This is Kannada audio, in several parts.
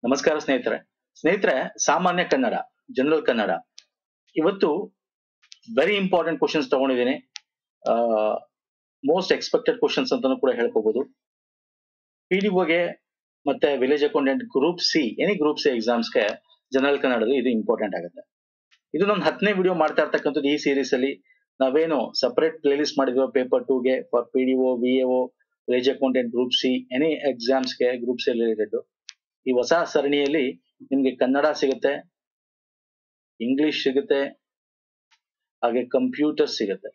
ನಮಸ್ಕಾರ ಸ್ನೇಹಿತರೆ ಸ್ನೇಹಿತರೆ ಸಾಮಾನ್ಯ ಕನ್ನಡ ಜನರಲ್ ಕನ್ನಡ ಇವತ್ತು ವೆರಿ ಇಂಪಾರ್ಟೆಂಟ್ ಕ್ವಶನ್ಸ್ ತಗೊಂಡಿದ್ದೀನಿ ಮೋಸ್ಟ್ ಎಕ್ಸ್ಪೆಕ್ಟೆಡ್ ಕ್ವಶನ್ಸ್ ಅಂತಾನು ಕೂಡ ಹೇಳ್ಕೋಬಹುದು ಪಿ ಡಿ ಒಗೆ ಮತ್ತೆ village accountant group C any group C ಎಕ್ಸಾಮ್ಸ್ಗೆ ಜನರಲ್ ಕನ್ನಡದ ಇದು ಇಂಪಾರ್ಟೆಂಟ್ ಆಗುತ್ತೆ ಇದು ನಾನು ಹತ್ತನೇ ವಿಡಿಯೋ ಮಾಡ್ತಾ ಇರ್ತಕ್ಕಂಥದ್ದು ಈ ಸೀರೀಸ್ ಅಲ್ಲಿ ನಾವೇನು ಸಪರೇಟ್ ಪ್ಲೇ ಲಿಸ್ಟ್ ಮಾಡಿದ್ವಿ ಪೇಪರ್ ಟೂಗೆ for P D O V A O village accountant group C any ಎಕ್ಸಾಮ್ಸ್ಗೆ ಗ್ರೂಪ್ ಸಿ ರಿಲೇಟೆಡ್ ಈ ಹೊಸ ಸರಣಿಯಲ್ಲಿ ನಿಮ್ಗೆ ಕನ್ನಡ ಸಿಗುತ್ತೆ ಇಂಗ್ಲಿಷ್ ಸಿಗುತ್ತೆ ಹಾಗೆ ಕಂಪ್ಯೂಟರ್ ಸಿಗುತ್ತೆ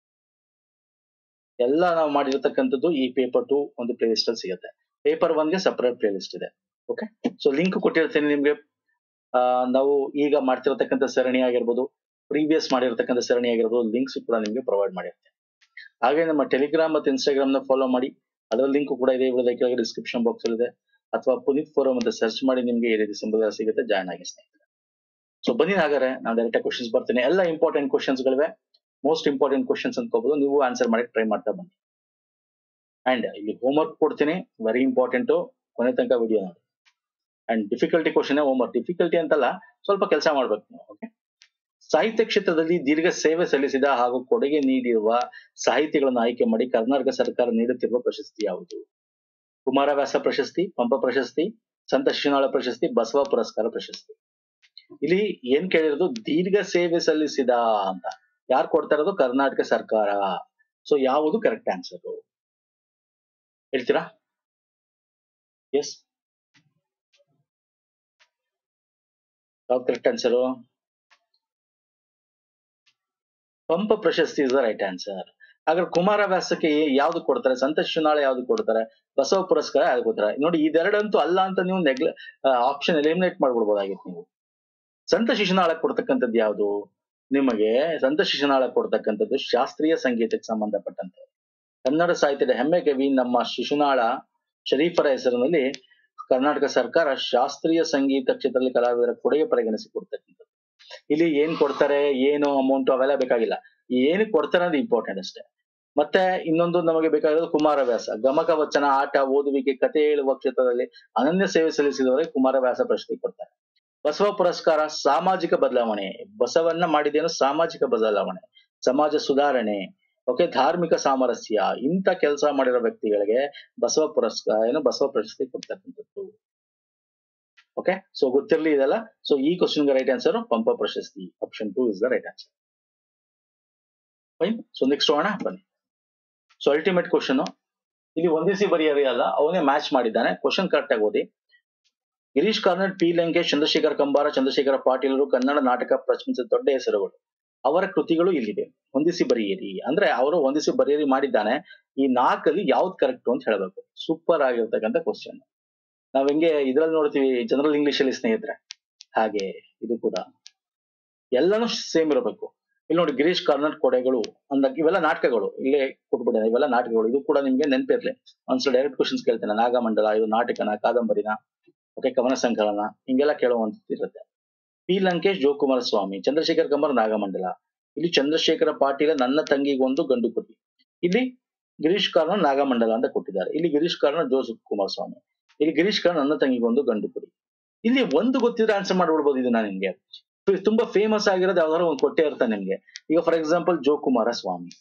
ಎಲ್ಲ ನಾವು ಮಾಡಿರತಕ್ಕಂಥದ್ದು ಈ ಪೇಪರ್ ಟು ಒಂದು ಪ್ಲೇ ಲಿಸ್ಟ್ ಅಲ್ಲಿ ಸಿಗುತ್ತೆ ಪೇಪರ್ ಒನ್ಗೆ ಸಪರೇಟ್ ಪ್ಲೇ ಲಿಸ್ಟ್ ಇದೆ ಓಕೆ ಸೊ ಲಿಂಕ್ ಕೊಟ್ಟಿರ್ತೀನಿ ನಿಮ್ಗೆ ಆ, ನಾವು ಈಗ ಮಾಡ್ತಿರತಕ್ಕಂಥ ಸರಣಿ ಆಗಿರ್ಬೋದು ಪ್ರೀವಿಯಸ್ ಮಾಡಿರತಕ್ಕಂಥ ಸರಣಿ ಆಗಿರ್ಬೋದು ಲಿಂಕ್ಸ್ ಕೂಡ ನಿಮ್ಗೆ ಪ್ರೊವೈಡ್ ಮಾಡಿರ್ತೇನೆ ಹಾಗೆ ನಮ್ಮ ಟೆಲಿಗ್ರಾಮ್ ಮತ್ತು ಇನ್ಸ್ಟಾಗ್ರಾಮ್ ನ ಫಾಲೋ ಮಾಡಿ ಅದರ ಲಿಂಕ್ ಕೂಡ ಇದೆ ಇವುಗಳ ಕೆಳಗೆ ಡಿಸ್ಕ್ರಿಪ್ಷನ್ ಬಾಕ್ಸ್ ಅಲ್ಲಿ ಇದೆ ಅಥವಾ ಪುನೀತ್ ಫೋರಂ ಅಂತ ಸರ್ಚ್ ಮಾಡಿ ನಿಮ್ಗೆ ಈ ರೀತಿ ಸಿಂಬಲ್ ಸಿಗುತ್ತೆ ಜಾಯ್ನ್ ಆಗಿ ಸ್ನೇಹಿತರೆ ಸೊ ಬನ್ನಿ ಹಾಗಾದ್ರೆ ನಾನು ಡೈರೆಕ್ಟ್ ಕ್ವಶನ್ಸ್ ಬರ್ತೀನಿ ಎಲ್ಲ ಇಂಪಾರ್ಟೆಂಟ್ ಕ್ವಶನ್ಸ್ ಗಳಿವೆ ಮೋಸ್ಟ್ ಇಂಪಾರ್ಟೆಂಟ್ ಕ್ವಶನ್ಸ್ ಅನ್ಕೋಬಹುದು ನೀವು ಆನ್ಸರ್ ಮಾಡಕ್ಕೆ ಟ್ರೈ ಮಾಡ್ತಾ ಬನ್ನಿ ಅಂಡ್ ಇಲ್ಲಿ ಹೋಮ್ವರ್ಕ್ ಕೊಡ್ತೀನಿ ವೆರಿ ಇಂಪಾರ್ಟೆಂಟ್ ಕೊನೆ ತನಕ ವಿಡಿಯೋ ನೋಡಿ and difficulty question homework difficulty ಅಂತಲ್ಲ ಸ್ವಲ್ಪ ಕೆಲಸ ಮಾಡ್ಬೇಕು ನೀವು ಓಕೆ ಸಾಹಿತ್ಯ ಕ್ಷೇತ್ರದಲ್ಲಿ ದೀರ್ಘ ಸೇವೆ ಸಲ್ಲಿಸಿದ ಹಾಗೂ ಕೊಡುಗೆ ನೀಡಿರುವ ಸಾಹಿತಿಗಳನ್ನು ಆಯ್ಕೆ ಮಾಡಿ ಕರ್ನಾಟಕ ಸರ್ಕಾರ ನೀಡುತ್ತಿರುವ ಪ್ರಶಸ್ತಿ ಯಾವುದು ಕುಮಾರವ್ಯಾಸ ಪ್ರಶಸ್ತಿ ಪಂಪ ಪ್ರಶಸ್ತಿ ಸಂತ ಶಿಶುನಾಳ ಪ್ರಶಸ್ತಿ ಬಸವ ಪುರಸ್ಕಾರ ಪ್ರಶಸ್ತಿ ಇಲ್ಲಿ ಏನ್ ಕೇಳಿರೋದು ದೀರ್ಘ ಸೇವೆ ಸಲ್ಲಿಸಿದ ಅಂತ ಯಾರು ಕೊಡ್ತಾ ಇರೋದು ಕರ್ನಾಟಕ ಸರ್ಕಾರ ಸೊ ಯಾವುದು ಕರೆಕ್ಟ್ ಆನ್ಸರ್ ಹೇಳ್ತೀರಾ ಎಸ್ ಯಾವ್ದು ಕರೆಕ್ಟ್ ಆನ್ಸರು ಪಂಪ ಪ್ರಶಸ್ತಿ ಇಸ್ ದ ರೈಟ್ ಆನ್ಸರ್ ಹಾಗಾದ್ರೆ ಕುಮಾರವ್ಯಾಸಕ್ಕೆ ಯಾವ್ದು ಕೊಡ್ತಾರೆ ಸಂತ ಶಿಶುನಾಳ ಯಾವ್ದು ಕೊಡ್ತಾರೆ ಬಸವ ಪುರಸ್ಕಾರ ಯಾವ್ದು ಕೊಡ್ತಾರೆ ನೋಡಿ ಇದೆರಡಂತೂ ಅಲ್ಲ ಅಂತ ನೀವು ನೆಗ್ಲ ಆಪ್ಷನ್ ಎಲಿಮಿನೇಟ್ ಮಾಡ್ಬಿಡ್ಬೋದಾಗಿತ್ತು ನೀವು ಸಂತ ಶಿಶುನಾಳ ಕೊಡ್ತಕ್ಕಂಥದ್ದು ಯಾವುದು ನಿಮಗೆ ಸಂತ ಶಿಶುನಾಳ ಕೊಡ್ತಕ್ಕಂಥದ್ದು ಶಾಸ್ತ್ರೀಯ ಸಂಗೀತಕ್ಕೆ ಸಂಬಂಧಪಟ್ಟಂತೆ ಕನ್ನಡ ಸಾಹಿತ್ಯದ ಹೆಮ್ಮೆ ಕವಿ ನಮ್ಮ ಶಿಶುನಾಳ ಶರೀಫರ ಹೆಸರಿನಲ್ಲಿ ಕರ್ನಾಟಕ ಸರ್ಕಾರ ಶಾಸ್ತ್ರೀಯ ಸಂಗೀತ ಕ್ಷೇತ್ರದಲ್ಲಿ ಕಲಾವಿದರ ಕೊಡುಗೆ ಪರಿಗಣಿಸಿ ಕೊಡ್ತಕ್ಕಂಥದ್ದು ಇಲ್ಲಿ ಏನ್ ಕೊಡ್ತಾರೆ ಏನು ಅಮೌಂಟ್ ಅವೆಲ್ಲ ಬೇಕಾಗಿಲ್ಲ ಏನು ಕೊಡ್ತಾರೆ ಅನ್ನೋದು ಇಂಪಾರ್ಟೆಂಟ್ ಅಷ್ಟೇ ಮತ್ತೆ ಇನ್ನೊಂದು ನಮಗೆ ಬೇಕಾಗಿರೋದು ಕುಮಾರವ್ಯಾಸ ಗಮಕ ವಚನ ಆಟ ಓದುವಿಕೆ ಕಥೆ ಹೇಳುವ ಕ್ಷೇತ್ರದಲ್ಲಿ ಅನನ್ಯ ಸೇವೆ ಸಲ್ಲಿಸಿದವರಿಗೆ ಕುಮಾರವ್ಯಾಸ ಪ್ರಶಸ್ತಿ ಕೊಡ್ತಾರೆ ಬಸವ ಪುರಸ್ಕಾರ ಸಾಮಾಜಿಕ ಬದಲಾವಣೆ ಬಸವನ್ನ ಮಾಡಿದೇನು ಸಾಮಾಜಿಕ ಬದಲಾವಣೆ ಸಮಾಜ ಸುಧಾರಣೆ ಓಕೆ ಧಾರ್ಮಿಕ ಸಾಮರಸ್ಯ ಇಂಥ ಕೆಲಸ ಮಾಡಿರೋ ವ್ಯಕ್ತಿಗಳಿಗೆ ಬಸವ ಪುರಸ್ಕಾರ ಏನು ಬಸವ ಪ್ರಶಸ್ತಿ ಕೊಡ್ತಕ್ಕಂಥದ್ದು ಓಕೆ ಸೊ ಗೊತ್ತಿರ್ಲಿ ಇದೆಲ್ಲ ಸೊ ಈ ಕ್ವಶನ್ಗೆ ರೈಟ್ ಆನ್ಸರ್ ಪಂಪ ಪ್ರಶಸ್ತಿ option two is the right answer fine so next ಹೋಗೋಣ ಬನ್ನಿ ಸೊ ಅಲ್ಟಿಮೇಟ್ ಕ್ವಶನ್ ಇಲ್ಲಿ ಒಂದಿಸಿ ಬರೆಯರಿ ಅಲ್ಲ ಅವನೇ ಮ್ಯಾಚ್ ಮಾಡಿದ್ದಾನೆ ಕ್ವಶನ್ ಕರೆಕ್ಟ್ ಆಗಿ ಓದಿ ಗಿರೀಶ್ ಕಾರ್ನಾಡ್ ಪಿ ಲಂಕೇಶ್ ಚಂದ್ರಶೇಖರ ಕಂಬಾರ ಚಂದ್ರಶೇಖರ ಪಾಟೀಲರು ಕನ್ನಡ ನಾಟಕ ಪ್ರಪಂಚದ ದೊಡ್ಡ ಹೆಸರುಗಳು ಅವರ ಕೃತಿಗಳು ಇಲ್ಲಿವೆ ಹೊಂದಿಸಿ ಬರೆಯಿರಿ ಅಂದ್ರೆ ಅವರು ಹೊಂದಿಸಿ ಬರೆಯಿರಿ ಮಾಡಿದ್ದಾನೆ ಈ ನಾಲ್ಕಲ್ಲಿ ಯಾವ್ದು ಕರೆಕ್ಟ್ ಅಂತ ಹೇಳ್ಬೇಕು ಸೂಪರ್ ಆಗಿರ್ತಕ್ಕಂಥ ಕ್ವಶನ್ ನಾವ್ ಹೆಂಗೆ ಇದ್ರಲ್ಲಿ ನೋಡ್ತೀವಿ ಜನರಲ್ ಇಂಗ್ಲಿಷ್ ಅಲ್ಲಿ ಸ್ನೇಹಿತರೆ ಹಾಗೆ ಇದು ಕೂಡ ಎಲ್ಲಾನು ಸೇಮ್ ಇರಬೇಕು ಇಲ್ಲಿ ನೋಡಿ ಗಿರೀಶ್ ಕಾರ್ನಾಡ್ ಕೊಡೆಗಳು ಅಂದ ಇವೆಲ್ಲ ನಾಟಕಗಳು ಇಲ್ಲೇ ಕೊಟ್ಬಿಟ್ಟಿದೆ ಇವೆಲ್ಲ ನಾಟಕಗಳು ಇದು ಕೂಡ ನಿಮ್ಗೆ ನೆನಪಿರ್ಲಿ ಒಂದ್ಸಲ ಡೈರೆಕ್ಟ್ ಕ್ವಶನ್ಸ್ ಕೇಳ್ತೇನೆ ನಾಗಮಂಡಲ ಇದು ನಾಟಕನ ಕಾದಂಬರಿನ ಓಕೆ ಕವನ ಸಂಕಲನ ಹಿಂಗೆಲ್ಲ ಕೇಳುವಂತದ್ದು ಇರುತ್ತೆ ಪಿ ಲಂಕೇಶ್ ಜೋಕುಮಾರ ಸ್ವಾಮಿ ಚಂದ್ರಶೇಖರ್ ಕಂಬರ್ ನಾಗಮಂಡಲ ಇಲ್ಲಿ ಚಂದ್ರಶೇಖರ ಪಾಟೀಲ ನನ್ನ ತಂಗಿಗೊಂದು ಗಂಡು ಕೊಡಿ ಇಲ್ಲಿ ಗಿರೀಶ್ ಕಾರ್ನಾಡ್ ನಾಗಮಂಡಲ ಅಂತ ಕೊಟ್ಟಿದ್ದಾರೆ ಇಲ್ಲಿ ಗಿರೀಶ್ ಕಾರ್ನಾಡ್ ಜೋಸಫ್ ಕುಮಾರಸ್ವಾಮಿ ಇಲ್ಲಿ ಗಿರೀಶ್ ಕಾರ್ನಾಡ್ ನನ್ನ ತಂಗಿಗೊಂದು ಗಂಡು ಕೊಡಿ ಇಲ್ಲಿ ಒಂದು ಗೊತ್ತಿದ್ರೆ ಆನ್ಸರ್ ಮಾಡ್ಬಿಡ್ಬೋದು ಇದನ್ನ ನಿಮ್ಗೆ ತುಂಬಾ ಫೇಮಸ್ ಆಗಿರೋದು ಯಾವ್ದಾದ್ರು ಒಂದು ಕೊಟ್ಟೆ ಇರ್ತಾನೆ ನಿಮ್ಗೆ ಈಗ for example Jokumaraswamy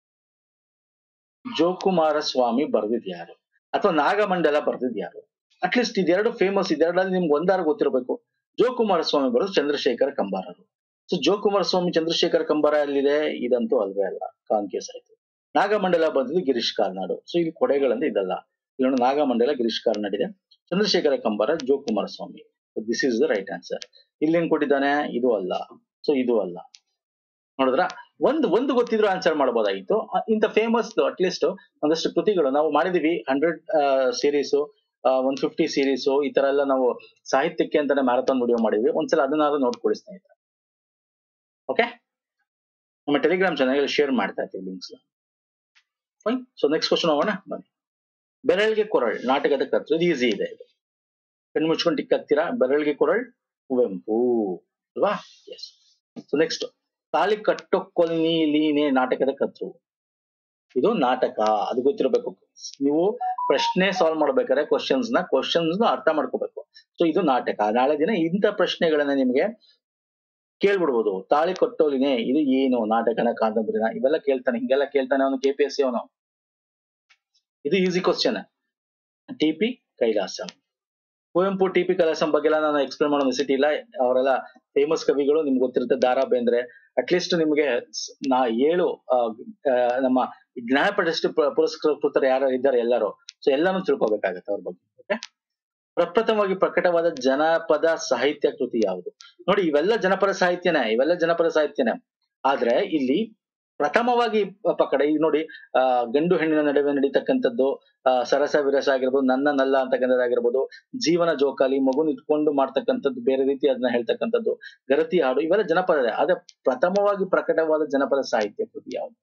Jokumaraswamy ಬರ್ದಿದ್ ಯಾರು ಅಥವಾ ನಾಗಮಂಡಲ ಬರ್ದಿದ್ ಯಾರು ಅಟ್ಲೀಸ್ಟ್ ಇದೆರಡು ಫೇಮಸ್ ಇದೆರಡಲ್ಲಿ ನಿಮ್ಗೆ ಒಂದಾರು ಗೊತ್ತಿರಬೇಕು ಜೋಕುಮಾರ ಸ್ವಾಮಿ ಬರೋದು ಚಂದ್ರಶೇಖರ ಕಂಬಾರರು ಸೊ ಜೋಕುಮಾರ ಸ್ವಾಮಿ ಚಂದ್ರಶೇಖರ ಕಂಬಾರ ಎಲ್ಲಿದೆ ಇದಂತೂ ಅಲ್ವೇ ಅಲ್ಲ ಕಾನ್ಕೇಸ್ ಆಯ್ತು ನಾಗಮಂಡಲ ಬಂದಿದ್ದು ಗಿರೀಶ್ ಕಾರ್ನಾಡು ಸೊ ಇಲ್ಲಿ ಕೊಡೆಗಳಂತ ಇದಲ್ಲ ಇಲ್ಲಿ ನೋಡಿ ನಾಗಮಂಡಲ ಗಿರೀಶ್ ಕಾರ್ನಾಡ್ ಇದೆ Chandrashekhara Kambara Jokumaraswamy this is the right answer ಇಲ್ಲೇನ್ ಕೊಟ್ಟಿದ್ದಾನೆ ಇದು ಅಲ್ಲ ಸೊ ಇದು ಅಲ್ಲ ನೋಡಿದ್ರ ಒಂದು ಒಂದು ಗೊತ್ತಿದ್ರು ಆನ್ಸರ್ ಮಾಡಬಹುದಾಗಿತ್ತು ಅ, ಇಂಥ ಫೇಮಸ್ ಅಟ್ಲೀಸ್ಟ್ ಒಂದಷ್ಟು ಕೃತಿಗಳು ನಾವು ಮಾಡಿದೀವಿ hundred series one fifty series ಈ ತರ ಎಲ್ಲ ನಾವು ಸಾಹಿತ್ಯಕ್ಕೆ ಅಂತಾನೆ ಮ್ಯಾರಥಾನ್ ವಿಡಿಯೋ ಮಾಡಿದ್ವಿ ಒಂದ್ಸಲ ಅದನ್ನಾದ್ರೂ ನೋಡ್ಕೊಳ್ಳಿ ಸ್ನೇಹಿತರೆ ಓಕೆ ನಮ್ಮ ಟೆಲಿಗ್ರಾಮ್ ಚಾನಲ್ ಶೇರ್ ಮಾಡ್ತಾ ಇರ್ತೀವಿ links fine so next question ಹೋಗೋಣ ಬನ್ನಿ ಬೆರಳಿಗೆ ಕೊರಳ್ ನಾಟಕದ ಕರ್ತೃ ಇದು ಈಸಿ ಇದೆ ಇದು ಕಣ್ಣು ಮುಚ್ಕೊಂಡು ಟಿಕ್ ಹಾಕ್ತೀರಾ ಬೆರಳಿಗೆ ಕೊರಳ್ ಕುವೆಂಪು ಅಲ್ವಾ ಎಸ್ ಸೊ ನೆಕ್ಸ್ಟ್ ತಾಳಿ ಕಟ್ಟೊಕ್ಕೊಲ್ನಿ ಲೀನೆ ನಾಟಕದ ಕರ್ತೃ ಇದು ನಾಟಕ ಅದು ಗೊತ್ತಿರಬೇಕು ನೀವು ಪ್ರಶ್ನೆ ಸಾಲ್ವ್ ಮಾಡ್ಬೇಕಾದ್ರೆ ಕ್ವಶನ್ಸ್ ನ ಕ್ವಶನ್ಸ್ ನ ಅರ್ಥ ಮಾಡ್ಕೋಬೇಕು ಸೊ ಇದು ನಾಟಕ ನಾಳೆ ದಿನ ಇಂಥ ಪ್ರಶ್ನೆಗಳನ್ನ ನಿಮ್ಗೆ ಕೇಳ್ಬಿಡ್ಬೋದು ತಾಳಿ ಕೊಟ್ಟೋಲಿನೇ ಇದು ಏನು ನಾಟಕನ ಕಾದಂಬರಿನ ಇವೆಲ್ಲ ಕೇಳ್ತಾನೆ ಹಿಂಗೆಲ್ಲ ಕೇಳ್ತಾನೆ ಅವನು ಕೆ ಪಿ ಎಸ್ ಸಿ ಅವನು ಇದು easy question T P Kailasam Kuvempu T P Kailasam ಬಗ್ಗೆ ಎಲ್ಲ ನಾನು ಎಕ್ಸ್ಪ್ಲೇನ್ ಮಾಡೋ ನೆಸಿಟಿ ಇಲ್ಲ ಅವರೆಲ್ಲ ಫೇಮಸ್ ಕವಿಗಳು ನಿಮ್ಗೆ ಗೊತ್ತಿರುತ್ತೆ ದಾರಾ ಬೇಂದ್ರೆ ಅಟ್ಲೀಸ್ಟ್ ನಿಮ್ಗೆ ಸ್- ನಾ ಏಳು ಆ, ಆ, ನಮ್ಮ ಜ್ಞಾನ ಪ್ರಶಸ್ತಿ ಪು- ಪುರಸ್ಕೃತರು ಯಾರು ಇದ್ದಾರೆ ಎಲ್ಲರೂ ಸೊ ಎಲ್ಲಾನು ತಿಳ್ಕೊಬೇಕಾಗತ್ತೆ ಅವ್ರ ಬಗ್ಗೆ ಓಕೆ ಪ್ರಪ್ರಥಮವಾಗಿ ಪ್ರಕಟವಾದ ಜನಪದ ಸಾಹಿತ್ಯ ಕೃತಿ ಯಾವುದು ನೋಡಿ ಇವೆಲ್ಲ ಜನಪದ ಸಾಹಿತ್ಯನೇ ಇವೆಲ್ಲ ಜನಪದ ಸಾಹಿತ್ಯನೇ ಆದ್ರೆ ಇಲ್ಲಿ ಪ್ರಥಮವಾಗಿ ಪಕಡ ಈಗ ನೋಡಿ ಆ ಗಂಡು ಹೆಣ್ಣಿನ ನಡುವೆ ನಡೀತಕ್ಕಂಥದ್ದು ಆ ಸರಸ ವಿರಸ ಆಗಿರ್ಬೋದು ನನ್ನ ನಲ್ಲ ಅಂತಕ್ಕಂಥದ್ದಾಗಿರ್ಬೋದು ಜೀವನ ಜೋಕಾಲಿ ಮಗುನ ಇಟ್ಕೊಂಡು ಮಾಡ್ತಕ್ಕಂಥದ್ದು ಬೇರೆ ರೀತಿ ಅದನ್ನ ಹೇಳ್ತಕ್ಕಂಥದ್ದು ಗರತಿ ಹಾಡು ಇವೆಲ್ಲ ಜನಪದ ಆದ್ರೆ ಪ್ರಥಮವಾಗಿ ಪ್ರಕಟವಾದ ಜನಪದ ಸಾಹಿತ್ಯ ಕೃತಿ ಯಾವುದು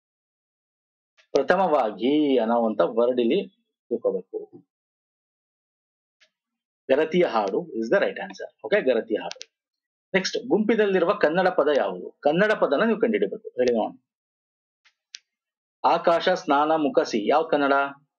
ಪ್ರಥಮವಾಗಿ ಅನ್ನೋವಂತ ವರ್ಡ್ ಇಲ್ಲಿ ತಿಳ್ಕೋಬೇಕು ಗರತಿಯ ಹಾಡು is the right answer okay ಗರತಿಯ ಹಾಡು ನೆಕ್ಸ್ಟ್ ಗುಂಪಿನಲ್ಲಿರುವ ಕನ್ನಡ ಪದ ಯಾವುದು ಕನ್ನಡ ಪದನ ನೀವು ಕಂಡುಹಿಡಿಬೇಕು ಹೇಳಿ ನೋಡೋಣ ಆಕಾಶ ಸ್ನಾನ ಮುಖಸಿ ಯಾವ ಕನ್ನಡ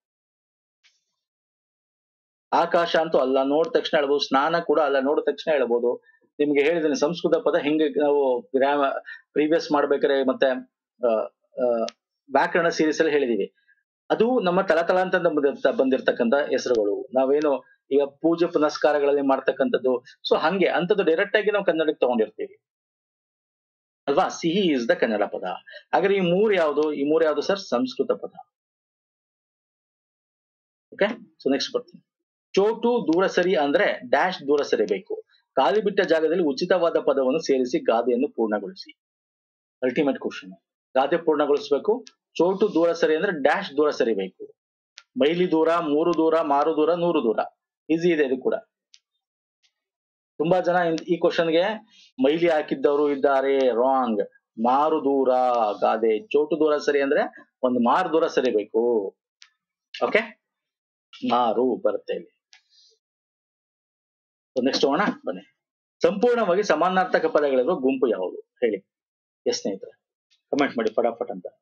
ಆಕಾಶ ಅಂತೂ ಅಲ್ಲ ನೋಡಿದ ತಕ್ಷಣ ಹೇಳ್ಬೋದು ಸ್ನಾನ ಕೂಡ ಅಲ್ಲ ನೋಡಿದ ತಕ್ಷಣ ಹೇಳ್ಬೋದು ನಿಮ್ಗೆ ಹೇಳಿದ್ದೀನಿ ಸಂಸ್ಕೃತ ಪದ ಹೆಂಗೆ ನಾವು ಗ್ರಾಮ ಪ್ರೀವಿಯಸ್ ಮಾಡ್ಬೇಕಾದ್ರೆ ಮತ್ತೆ ಆ, ಆ, ವ್ಯಾಕರಣ ಸೀರೀಸ್ ಅಲ್ಲಿ ಹೇಳಿದೀವಿ ಅದು ನಮ್ಮ ತಲತಲಾಂತರದ ಬಂದಿರ್ತ- ಬಂದಿರ್ತಕ್ಕಂಥ ಹೆಸರುಗಳು ನಾವೇನು ಈಗ ಪೂಜೆ ಪುನಸ್ಕಾರಗಳಲ್ಲಿ ಮಾಡ್ತಕ್ಕಂಥದ್ದು ಸೊ ಹಂಗೆ ಅಂತದ್ದು ಡೈರೆಕ್ಟ್ ಆಗಿ ನಾವು ಕನ್ನಡಕ್ಕೆ ತಗೊಂಡಿರ್ತೀವಿ ಅಲ್ವಾ ಸಿಹಿ ಇಸ್ ದ ಕನ್ನಡ ಪದ ಹಾಗಾದ್ರೆ ಈ ಮೂರು ಯಾವುದು ಈ ಮೂರು ಯಾವುದು ಸರ್ ಸಂಸ್ಕೃತ ಪದ ಓಕೆ ಸೊ ನೆಕ್ಸ್ಟ್ ಬರ್ತೀನಿ ಚೋಟು ದೂರ ಸರಿ ಅಂದ್ರೆ ಡ್ಯಾಶ್ ದೂರ ಸರಿಬೇಕು ಖಾಲಿ ಬಿಟ್ಟ ಜಾಗದಲ್ಲಿ ಉಚಿತವಾದ ಪದವನ್ನು ಸೇರಿಸಿ ಗಾದೆಯನ್ನು ಪೂರ್ಣಗೊಳಿಸಿ ಅಲ್ಟಿಮೇಟ್ ಕ್ವಶನ್ ಗಾದೆ ಪೂರ್ಣಗೊಳಿಸಬೇಕು ಚೋಟು ದೂರ ಸರಿ ಅಂದ್ರೆ ಡ್ಯಾಶ್ ದೂರ ಸರಿಬೇಕು ಮೈಲಿ ದೂರ ಮೂರು ದೂರ ಮಾರು ದೂರ ನೂರು ದೂರ ಈಸಿ ಇದೆ ಇದು ಕೂಡ ತುಂಬಾ ಜನ ಇನ್- ಈ ಕ್ವಶನ್ಗೆ ಮೈಲಿ ಹಾಕಿದ್ದವರು ಇದ್ದಾರೆ ರಾಂಗ್ ಮಾರು ದೂರ ಗಾದೆ ಚೋಟು ದೂರ ಸರಿ ಅಂದ್ರೆ ಒಂದು ಮಾರು ದೂರ ಸರಿಬೇಕು ಓಕೆ ಮಾರು ಬರುತ್ತೆ ಇಲ್ಲಿ ನೆಕ್ಸ್ಟ್ ಹೋಗೋಣ ಬನ್ನಿ ಸಂಪೂರ್ಣವಾಗಿ ಸಮಾನಾರ್ಥಕ ಪದಗಳಿರುವ ಗುಂಪು ಯಾವುದು ಹೇಳಿ ಎಸ್ ಸ್ನೇಹಿತರೆ ಕಮೆಂಟ್ ಮಾಡಿ ಫಟಾಫಟ್ ಅಂತ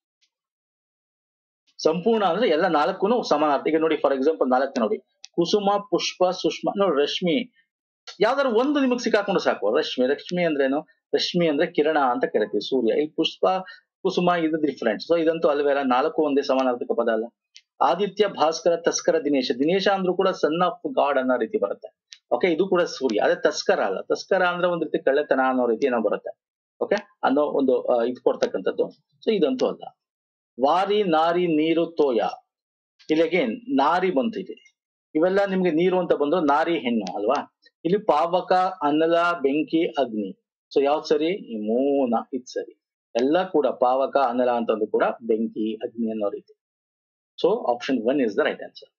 ಸಂಪೂರ್ಣ ಅಂದ್ರೆ ಎಲ್ಲ ನಾಲ್ಕು ಸಮಾನಾರ್ಥ ಈಗ ನೋಡಿ ಫಾರ್ ಎಕ್ಸಾಂಪಲ್ ನಾಲ್ಕು ನೋಡಿ ಕುಸುಮ ಪುಷ್ಪ ಸುಷ್ಮ ನೋಡಿ ರಶ್ಮಿ ಯಾವ್ದಾದ್ರು ಒಂದು ನಿಮಗೆ ಸಿಕ್ಕಾಕೊಂಡು ಸಾಕು ರಶ್ಮಿ ರಶ್ಮಿ ಅಂದ್ರೇನು ರಶ್ಮಿ ಅಂದ್ರೆ ಕಿರಣ ಅಂತ ಕರಿತೀವಿ ಸೂರ್ಯ ಈ ಪುಷ್ಪ ಕುಸುಮ ಇದು ಡಿಫ್ರೆಂಟ್ ಸೊ ಇದಂತೂ ಅಲ್ವೇ ಅಲ್ಲ ನಾಲ್ಕು ಒಂದೇ ಸಮಾನಾರ್ಥಕ ಪದ ಅಲ್ಲ ಆದಿತ್ಯ ಭಾಸ್ಕರ ತಸ್ಕರ ದಿನೇಶ ದಿನೇಶ ಅಂದ್ರೂ ಕೂಡ ಸನ್ ಆಫ್ ಗಾಡ್ ಅನ್ನೋ ರೀತಿ ಬರುತ್ತೆ ಓಕೆ ಇದು ಕೂಡ ಸೂರ್ಯ ಅದೇ ತಸ್ಕರ ಅಲ್ಲ ತಸ್ಕರ ಅಂದ್ರೆ ಒಂದ್ ರೀತಿ ಕಳ್ಳೆತನ ಅನ್ನೋ ರೀತಿ ಏನೋ ಬರುತ್ತೆ ಓಕೆ ಅನ್ನೋ ಒಂದು ಆ, ಇದು ಕೊಡ್ತಕ್ಕಂಥದ್ದು ಸೊ ಇದಂತೂ ಅಲ್ಲ ವಾರಿ ನಾರಿ ನೀರು ತೋಯ ಇಲ್ಲಿಗೆ ನಾರಿ ಬಂತು ಇಲ್ಲಿ ಇವೆಲ್ಲ ನಿಮ್ಗೆ ನೀರು ಅಂತ ಬಂದು ನಾರಿ ಹೆಣ್ಣು ಅಲ್ವಾ ಇಲ್ಲಿ ಪಾವಕ ಅನಲ ಬೆಂಕಿ ಅಗ್ನಿ ಸೊ ಯಾವ್ದು ಸರಿ ಈ ಮೂನ ಇದು ಸರಿ ಎಲ್ಲ ಕೂಡ ಪಾವಕ ಅನಲ ಅಂತಂದು ಕೂಡ ಬೆಂಕಿ ಅಗ್ನಿ ಅನ್ನೋ ರೀತಿ so option one is the right answer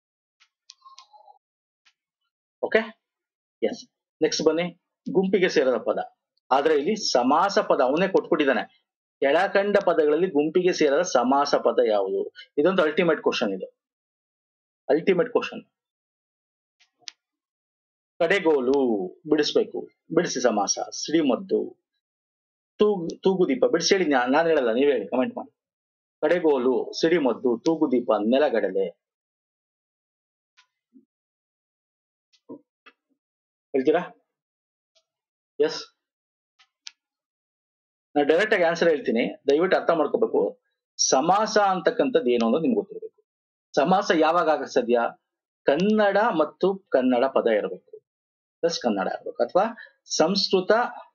okay yes next ಬನ್ನಿ ಗುಂಪಿಗೆ ಸೇರದ ಪದ ಆದ್ರೆ ಇಲ್ಲಿ ಸಮಾಸ ಪದ ಅವನೇ ಕೊಟ್ಬಿಟ್ಟಿದ್ದಾನೆ ಕೆಳಕಂಡ ಪದಗಳಲ್ಲಿ ಗುಂಪಿಗೆ ಸೇರದ ಸಮಾಸ ಪದ ಯಾವುದು ಇದೊಂದು ಅಲ್ಟಿಮೇಟ್ ಕ್ವಶನ್ ಇದು ಅಲ್ಟಿಮೇಟ್ ಕ್ವಶನ್ ಕಡೆಗೋಲು ಬಿಡಿಸ್ಬೇಕು ಬಿಡಿಸಿ ಸಮಾಸ ಸಿಡಿಮದ್ದು ತೂಗು ತೂಗುದೀಪ ಬಿಡಿಸಿ ಹೇಳಿ ನಾ- ನಾನ್ ಹೇಳಲ್ಲ ನೀವ್ ಹೇಳಿ ಕಮೆಂಟ್ ಮಾಡಿ ಕಡೆಗೋಲು ಸಿಡಿಮದ್ದು ತೂಗುದೀಪ ನೆಲಗಡಲೆ ಹೇಳ್ತೀರಾ ಎಸ್ ನಾ ಡೈರೆಕ್ಟ್ ಆಗಿ ಆನ್ಸರ್ ಹೇಳ್ತೀನಿ ದಯವಿಟ್ಟು ಅರ್ಥ ಮಾಡ್ಕೋಬೇಕು ಸಮಾಸ ಅಂತಕ್ಕಂಥದ್ದು ಏನು ಅನ್ನೋದು ನಿಮ್ಗೆ ಗೊತ್ತಿರಬೇಕು ಸಮಾಸ ಯಾವಾಗ ಆಗಕ್ಕೆ ಸಾಧ್ಯ ಕನ್ನಡ ಮತ್ತು ಕನ್ನಡ ಪದ ಇರಬೇಕು ಪ್ಲಸ್ ಕನ್ನಡ ಇರಬೇಕು ಅಥವಾ ಸಂಸ್ಕೃತ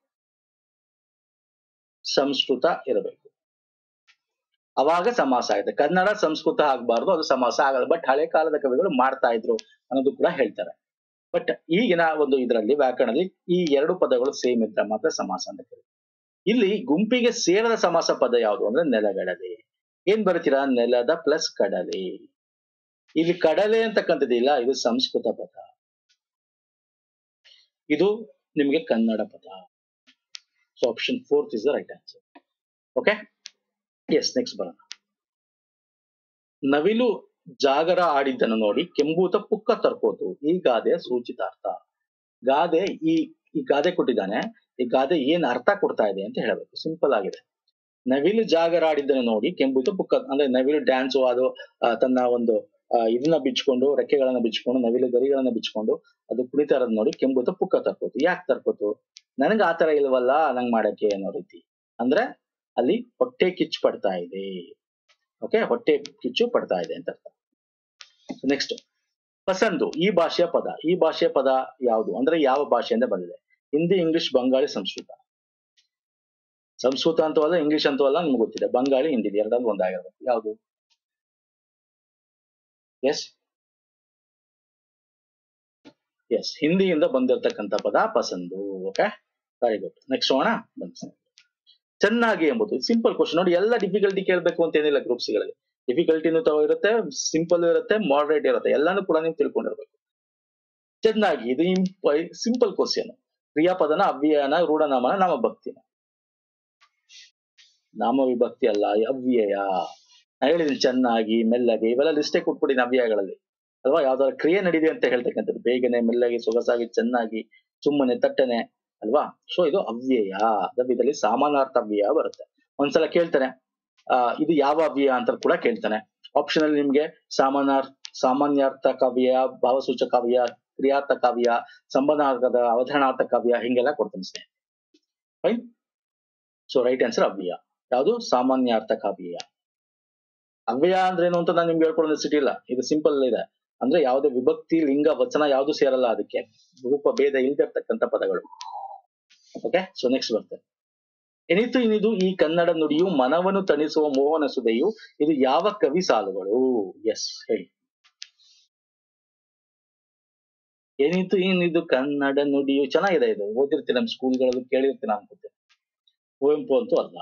ಸಂಸ್ಕೃತ ಇರಬೇಕು ಅವಾಗ ಸಮಾಸ ಆಗಿದೆ ಕನ್ನಡ ಸಂಸ್ಕೃತ ಆಗ್ಬಾರ್ದು ಅದು ಸಮಾಸ ಆಗಲ್ಲ ಬಟ್ ಹಳೆ ಕಾಲದ ಕವಿಗಳು ಮಾಡ್ತಾ ಇದ್ರು ಅನ್ನೋದು ಕೂಡ ಹೇಳ್ತಾರೆ ಬಟ್ ಈಗಿನ ಒಂದು ಇದರಲ್ಲಿ ವ್ಯಾಕರಣದಲ್ಲಿ ಈ ಎರಡು ಪದಗಳು ಸೇಮ್ ಇದ್ರೆ ಮಾತ್ರ ಸಮಾಸ ಅಂತ ಕರೀತಾರೆ ಇಲ್ಲಿ ಗುಂಪಿಗೆ ಸೇರದ ಸಮಾಸ ಪದ ಯಾವುದು ಅಂದ್ರೆ ನೆಲಗಡಲೆ ಏನ್ ಬರ್ತೀರಾ ನೆಲದ ಪ್ಲಸ್ ಕಡಲೆ ಇಲ್ಲಿ ಕಡಲೆ ಅಂತಕ್ಕಂಥದ್ದು ಇಲ್ಲ ಇದು ಸಂಸ್ಕೃತ ಪದ ಇದು ನಿಮಗೆ ಕನ್ನಡ ಪದ so option fourth is the right answer okay yes next ಬರೋಣ ನವಿಲು ಜಾಗರ ಆಡಿದ್ದನ್ನು ನೋಡಿ ಕೆಂಬೂತ ಪುಕ್ಕ ತರ್ಕೋತು ಈ ಗಾದೆಯ ಸೂಚಿತಾರ್ಥ ಗಾದೆ ಈ ಈ ಗಾದೆ ಕೊಟ್ಟಿದ್ದಾನೆ ಈ ಗಾದೆ ಏನ್ ಅರ್ಥ ಕೊಡ್ತಾ ಇದೆ ಅಂತ ಹೇಳಬೇಕು ಸಿಂಪಲ್ ಆಗಿದೆ ನವಿಲು ಜಾಗರ ಆಡಿದ್ದನ್ನು ನೋಡಿ ಕೆಂಬೂತ ಪುಕ್ಕ ಅಂದ್ರೆ ನವಿಲು ಡ್ಯಾನ್ಸ್ ಅದು ಆ, ತನ್ನ ಒಂದು ಆ, ಇದನ್ನ ಬಿಚ್ಕೊಂಡು ರೆಕ್ಕೆಗಳನ್ನ ಬಿಚ್ಕೊಂಡು ನವಿಲು ಗರಿಗಳನ್ನ ಬಿಚ್ಕೊಂಡು ಅದು ಕುಣಿತಾ ಇರೋದ್ ನೋಡಿ ಕೆಂಬುತ ಪುಕ್ಕ ತರ್ಕೋತು ಯಾಕೆ ತರ್ಕೋತು ನನಗೆ ಆತರ ಇಲ್ವಲ್ಲ ನಂಗ್ ಮಾಡಕ್ಕೆ ಅನ್ನೋ ರೀತಿ ಅಂದ್ರೆ ಅಲ್ಲಿ ಹೊಟ್ಟೆ ಕಿಚ್ಚು ಪಡ್ತಾ ಇದೆ ಓಕೆ ಹೊಟ್ಟೆ ಕಿಚ್ಚು ಪಡ್ತಾ ಇದೆ ಅಂತ ಅರ್ಥ ನೆಕ್ಸ್ಟ್ ಪಸಂದು ಈ ಭಾಷೆಯ ಪದ ಈ ಭಾಷೆಯ ಪದ ಯಾವುದು ಅಂದ್ರೆ ಯಾವ ಭಾಷೆಯಿಂದ ಬಂದಿದೆ ಹಿಂದಿ ಇಂಗ್ಲಿಷ್ ಬಂಗಾಳಿ ಸಂಸ್ಕೃತ ಸಂಸ್ಕೃತ ಅಂತೂ ಅಲ್ಲ ಇಂಗ್ಲಿಷ್ ಅಂತೂ ಅಲ್ಲ ನಿಮ್ಗೆ ಗೊತ್ತಿದೆ ಬಂಗಾಳಿ ಹಿಂದಿ ಎರಡಲ್ಲಿ ಒಂದಾಗಿರ್ಬೇಕು ಯಾವುದು ಎಸ್ ಎಸ್ ಹಿಂದಿಯಿಂದ ಬಂದಿರತಕ್ಕಂತ ಪದ ಪಸಂದು ಓಕೆ ವೆರಿ ಗುಡ್ ನೆಕ್ಸ್ಟ್ ಹೋಗೋಣ ಬನ್ನಿ ಚೆನ್ನಾಗಿ ಎಂಬುದು ಸಿಂಪಲ್ ಕ್ವಶನ್ ನೋಡಿ ಎಲ್ಲ ಡಿಫಿಕಲ್ಟಿ ಕೇಳಬೇಕು ಅಂತ ಏನಿಲ್ಲ ಗ್ರೂಪ್ಸ್ ಗಳಲ್ಲಿ ಡಿಫಿಕಲ್ಟಿನೂ ತಾವು ಇರುತ್ತೆ ಸಿಂಪಲ್ ಇರುತ್ತೆ ಮಾಡರೇಟ್ ಇರುತ್ತೆ ಎಲ್ಲಾನು ಕೂಡ ನೀವು ತಿಳ್ಕೊಂಡಿರ್ಬೇಕು ಚೆನ್ನಾಗಿ ಇದು ಸಿಂಪಲ್ ಕ್ವಶನ್ ಕ್ರಿಯಾಪದನ ಅವ್ಯಯನ ರೂಢನಾಮನ ನಾಮಭಕ್ತಿನ ನಾಮ ವಿಭಕ್ತಿ ಅಲ್ಲ ಅವ್ಯಯ ನಾ ಹೇಳಿದೀನಿ ಚೆನ್ನಾಗಿ ಮೆಲ್ಲಗೆ ಇವೆಲ್ಲ ಲಿಸ್ಟೇ ಕೊಟ್ಬಿಡಿ ಅವ್ಯಯಗಳಲ್ಲಿ ಅಲ್ವಾ ಯಾವ್ದಾದ್ರು ಕ್ರಿಯೆ ನಡೀದೆ ಅಂತ ಹೇಳ್ತಕ್ಕಂಥದ್ದು ಬೇಗನೆ ಮೆಲ್ಲಗೆ ಸೊಗಸಾಗಿ ಚೆನ್ನಾಗಿ ಸುಮ್ಮನೆ ತಟ್ಟನೆ ಅಲ್ವಾ ಸೊ ಇದು ಅವ್ಯಯ ಇದರಲ್ಲಿ ಸಾಮಾನಾರ್ಥ ಅವ್ಯಯ ಬರುತ್ತೆ ಒಂದ್ಸಲ ಕೇಳ್ತಾನೆ ಆ ಇದು ಯಾವ ಅವ್ಯಯ ಅಂತ ಕೂಡ ಕೇಳ್ತಾನೆ ಆಪ್ಷನ್ ಅಲ್ಲಿ ನಿಮ್ಗೆ ಸಾಮಾನಾರ್ಥ ಸಾಮಾನ್ಯಾರ್ಥ ಕಾವ್ಯ ಭಾವಸೂಚಕ ಕಾವ್ಯ ಕ್ರಿಯಾರ್ಥ ಕಾವ್ಯ ಸಂಬಂಧಾರ್ಥದ ಅವತರಣಾರ್ಥ ಕಾವ್ಯ ಹಿಂಗೆಲ್ಲ ಕೊಡ್ತಾನೆ ಸ್ನೇಹಿತರೆ ಫೈನ್ ಸೊ ರೈಟ್ ಆನ್ಸರ್ ಅವ್ಯಯ ಯಾವುದು ಸಾಮಾನ್ಯಾರ್ಥ ಕಾವ್ಯ ಅವ್ಯಯ ಅಂದ್ರೆ ಏನು ಅಂತ ನಾನು ನಿಮ್ಗೆ ಹೇಳ್ಕೊಡೋ ಸಿಟಿ ಇಲ್ಲ ಇದು ಸಿಂಪಲ್ ಇದೆ ಅಂದ್ರೆ ಯಾವುದೇ ವಿಭಕ್ತಿ ಲಿಂಗ ವಚನ ಯಾವುದು ಸೇರಲ್ಲ ಅದಕ್ಕೆ ರೂಪ ಭೇದ ಇಲ್ದಿರ್ತಕ್ಕಂಥ ಪದಗಳು ಓಕೆ ಸೊ ನೆಕ್ಸ್ಟ್ ಬರ್ತದೆ ಎನಿತು ಇನಿದು ಈ ಕನ್ನಡ ನುಡಿಯು ಮನವನ್ನು ತಣಿಸುವ ಮೋಹನ ಸುದೆಯು ಇದು ಯಾವ ಕವಿ ಸಾಲುಗಳು ಎಸ್ ಹೇಳಿ ಏನಿತ್ತು ಏನಿದು ಕನ್ನಡ ನುಡಿಯು ಚೆನ್ನಾಗಿದೆ ಇದು ಓದಿರ್ತೀನಿ ನಮ್ಮ ಸ್ಕೂಲ್ಗಳಲ್ಲಿ ಕೇಳಿರ್ತೀನಿ ಅನ್ಕೋತೀನಿ ಕುವೆಂಪು ಅಂತೂ ಅಲ್ಲ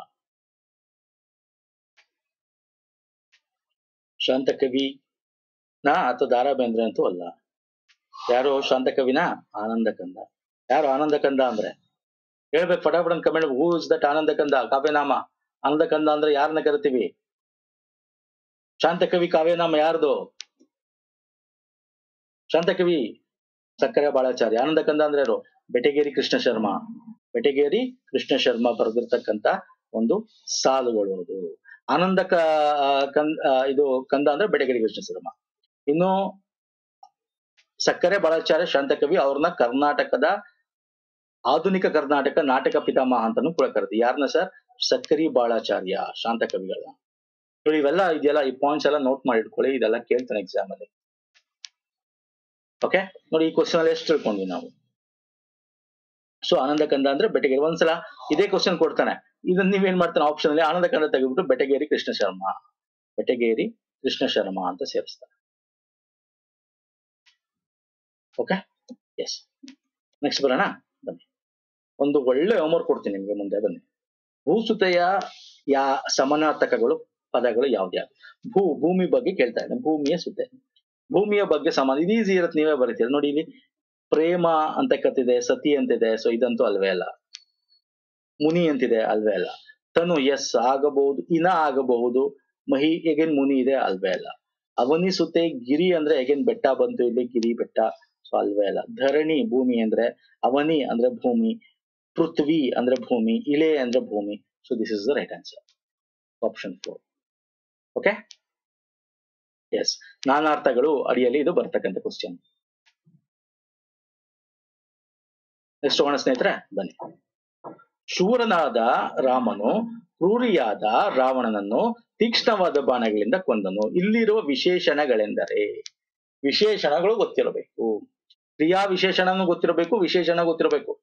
ಶಾಂತಕವಿ ನಾ ಅಥವಾ ದಾರಾ ಬೇಂದ್ರೆ ಅಂತೂ ಅಲ್ಲ ಯಾರು ಶಾಂತಕವಿನ ಆನಂದ ಕಂದ ಯಾರು ಆನಂದ ಕಂದ ಅಂದ್ರೆ ಹೇಳ್ಬೇಕು ಫಟಾಫಟ್ comment who is that Ananda Kanda ಕಾವ್ಯನಾಮ ಆನಂದ ಕಂದ ಅಂದ್ರೆ ಯಾರನ್ನ ಕರಿತೀವಿ ಶಾಂತಕವಿ ಕಾವ್ಯನಾಮ ಯಾರ್ದು ಶಾಂತಕವಿ ಸಕ್ಕರೆ ಬಾಳಾಚಾರ್ಯ ಆನಂದ ಕಂದ ಅಂದ್ರೆ ಯಾರು ಬೆಟಗೇರಿ ಕೃಷ್ಣ ಶರ್ಮಾ ಬೆಟಗೇರಿ ಕೃಷ್ಣ ಶರ್ಮಾ ಬರೆದಿರ್ತಕ್ಕಂತ ಒಂದು ಸಾಲುಗಳು ಅದು ಆನಂದ ಕ ಕಂದ ಆ, ಇದು ಕಂದ ಅಂದ್ರೆ ಬೆಟಗೇರಿ ಕೃಷ್ಣ ಶರ್ಮಾ ಇನ್ನು ಸಕ್ಕರೆ ಬಾಳಾಚಾರ್ಯ ಶಾಂತಕವಿ ಅವ್ರನ್ನ ಕರ್ನಾಟಕದ ಆಧುನಿಕ ಕರ್ನಾಟಕ ನಾಟಕ ಪಿತಾಮಹ ಅಂತಾನು ಕೂಡ ಕರೀತೀವಿ ಯಾರನ್ನ ಸರ್ ಸಕ್ಕರಿ ಬಾಳಾಚಾರ್ಯ ಶಾಂತ ಕವಿಗಳನ್ನ ನೋಡಿ ಇವೆಲ್ಲ ಇದೆಲ್ಲ ಈ ಪಾಯಿಂಟ್ಸ್ ಎಲ್ಲ ನೋಟ್ ಮಾಡಿ ಇಟ್ಕೊಳ್ಳಿ ಇದೆಲ್ಲ ಕೇಳ್ತಾನೆ ಎಕ್ಸಾಮ್ ಅಲ್ಲಿ ಓಕೆ ನೋಡಿ ಈ ಕ್ವಶನ್ ಅಲ್ಲಿ ಎಷ್ಟು ತಿಳ್ಕೊಂಡ್ವಿ ನಾವು ಸೊ ಆನಂದ ಕಂದ ಅಂದ್ರೆ ಬೆಟಗೇರಿ ಒಂದ್ಸಲ ಇದೇ ಕ್ವಶನ್ ಕೊಡ್ತಾನೆ ಇದನ್ನ ನೀವೇನ್ ಮಾಡ್ತಾನೆ ಆಪ್ಷನ್ ಅಲ್ಲಿ ಆನಂದ ಕಂದ ತೆಗೆದ್ಬಿಟ್ಟು ಬೆಟಗೇರಿ ಕೃಷ್ಣ ಶರ್ಮಾ ಬೆಟಗೇರಿ ಕೃಷ್ಣ ಶರ್ಮಾ ಅಂತ ಸೇರಿಸ್ತಾರೆ ಓಕೆ ಎಸ್ ನೆಕ್ಸ್ಟ್ ಬರೋಣ ಬನ್ನಿ ಒಂದು ಒಳ್ಳೆ ಹೋಮ್ವರ್ಕ್ ಕೊಡ್ತೀನಿ ನಿಮ್ಗೆ ಮುಂದೆ ಬನ್ನಿ ಭೂಸುತೆಯ ಯಾ ಸಮಾನಾರ್ಥಕಗಳು ಪದಗಳು ಯಾವ್ದ್ಯಾವ್ದು ಭೂ ಭೂಮಿ ಬಗ್ಗೆ ಕೇಳ್ತಾ ಇದ್ದಾನೆ ಭೂಮಿಯ ಸುತೆ ಭೂಮಿಯ ಬಗ್ಗೆ ಸಮಾನ ಇದು ಈಸಿ ಇರುತ್ತೆ ನೀವೇ ಬರೀತೀರ ನೋಡಿ ಇಲ್ಲಿ ಪ್ರೇಮ ಅಂತ ಕತ್ತಿದೆ ಸತಿ ಅಂತಿದೆ ಸೊ ಇದಂತೂ ಅಲ್ವೇ ಅಲ್ಲ ಮುನಿ ಅಂತಿದೆ ಅಲ್ವೇ ಅಲ್ಲ ತನು ಎಸ್ ಆಗಬಹುದು ಇನ ಆಗಬಹುದು ಮಹಿ ಎಗೇನ್ ಮುನಿ ಇದೆ ಅಲ್ವೇ ಅಲ್ಲ ಅವನಿ ಸುತೆ ಗಿರಿ ಅಂದ್ರೆ ಎಗೇನ್ ಬೆಟ್ಟ ಬಂತು ಇಲ್ಲಿ ಗಿರಿ ಬೆಟ್ಟ ಸೊ ಅಲ್ವೇ ಅಲ್ಲ ಧರಣಿ ಭೂಮಿ ಅಂದ್ರೆ ಅವನಿ ಅಂದ್ರೆ ಭೂಮಿ ಪೃಥ್ವಿ ಅಂದ್ರೆ ಭೂಮಿ ಇಳೆ ಅಂದ್ರೆ ಭೂಮಿ so this is the right answer option four okay yes ನಾನಾರ್ಥಗಳು ಅಡಿಯಲ್ಲಿ ಇದು ಬರ್ತಕ್ಕಂಥ ಕ್ವಶನ್ ನೆಕ್ಸ್ಟ್ ಹೋಗೋಣ ಸ್ನೇಹಿತರೆ ಬನ್ನಿ ಶೂರನಾದ ರಾಮನು ಕ್ರೂರಿಯಾದ ರಾವಣನನ್ನು ತೀಕ್ಷ್ಣವಾದ ಬಾಣಗಳಿಂದ ಕೊಂದನು ಇಲ್ಲಿರುವ ವಿಶೇಷಣಗಳೆಂದರೆ ವಿಶೇಷಣಗಳು ಗೊತ್ತಿರಬೇಕು ಕ್ರಿಯಾ ವಿಶೇಷಣನು ಗೊತ್ತಿರಬೇಕು ವಿಶೇಷಣ ಗೊತ್ತಿರಬೇಕು